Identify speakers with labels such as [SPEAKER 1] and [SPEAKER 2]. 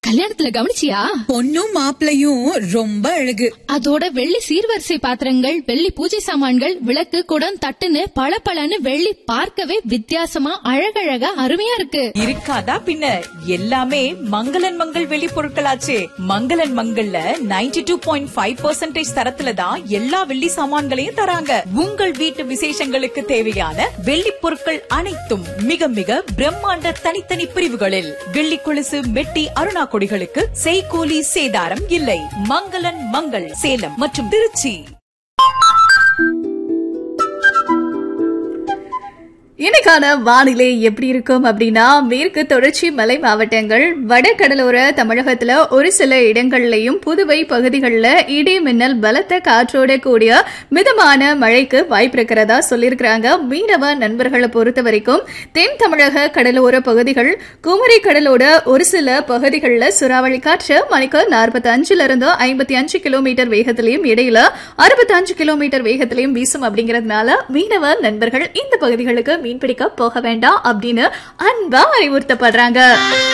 [SPEAKER 1] கல்யாணத்துல கவனிச்சியா
[SPEAKER 2] பொண்ணும் மாப்பிளையும் ரொம்ப அழகு
[SPEAKER 1] அதோட வெள்ளி சீர்வரிசை பாத்திரங்கள் வெள்ளி பூஜை சாமான்கள் விளக்கு குடம் தட்டுன்னு பளபளன்னு வெள்ளி பார்க்கவே வித்தியாசமா அழகழகா அருமையா இருக்கு
[SPEAKER 3] இருக்காதா பின்ன எல்லாமே மங்களன் மங்கள் வெளி பொருட்களாச்சே மங்களன் மங்கள்ல 92.5% டூ பாயிண்ட் ஃபைவ் பர்சன்டேஜ் தரத்துல தான் எல்லா வெள்ளி சாமான்களையும் தராங்க உங்கள் வீட்டு விசேஷங்களுக்கு தேவையான வெள்ளி பொருட்கள் அனைத்தும் மிக மிக பிரம்மாண்ட தனித்தனி பிரிவுகளில் வெள்ளி கொலுசு மெட்டி அருணா கொடிகளுக்கு செய்கூலி சேதாரம் இல்லை மங்களன் மங்கள் சேலம் மற்றும் திருச்சி
[SPEAKER 4] இன்னைக்கான வானிலை எப்படி இருக்கும் அப்படின்னா மேற்கு தொடர்ச்சி மலை மாவட்டங்கள் வடகடலோர தமிழகத்துல ஒரு சில இடங்கள்லயும் புதுவை பகுதிகளில் இடி மின்னல் பலத்த காற்றோட கூடிய மிதமான மழைக்கு வாய்ப்பு இருக்கிறதா சொல்லியிருக்கிறாங்க மீனவ நண்பர்களை பொறுத்த வரைக்கும் தென் தமிழக கடலோர பகுதிகள் குமரி கடலோட ஒரு சில பகுதிகளில் சூறாவளி காற்று மணிக்கு நாற்பத்தி அஞ்சுல இருந்து ஐம்பத்தி அஞ்சு கிலோமீட்டர் வேகத்திலையும் இடையில அறுபத்தி அஞ்சு கிலோமீட்டர் வேகத்திலையும் வீசும் அப்படிங்கறதுனால மீனவ நண்பர்கள் இந்த பகுதிகளுக்கு மீன்பிடிக்க போக வேண்டாம் அப்படின்னு அன்பா அறிவுறுத்தப்படுறாங்க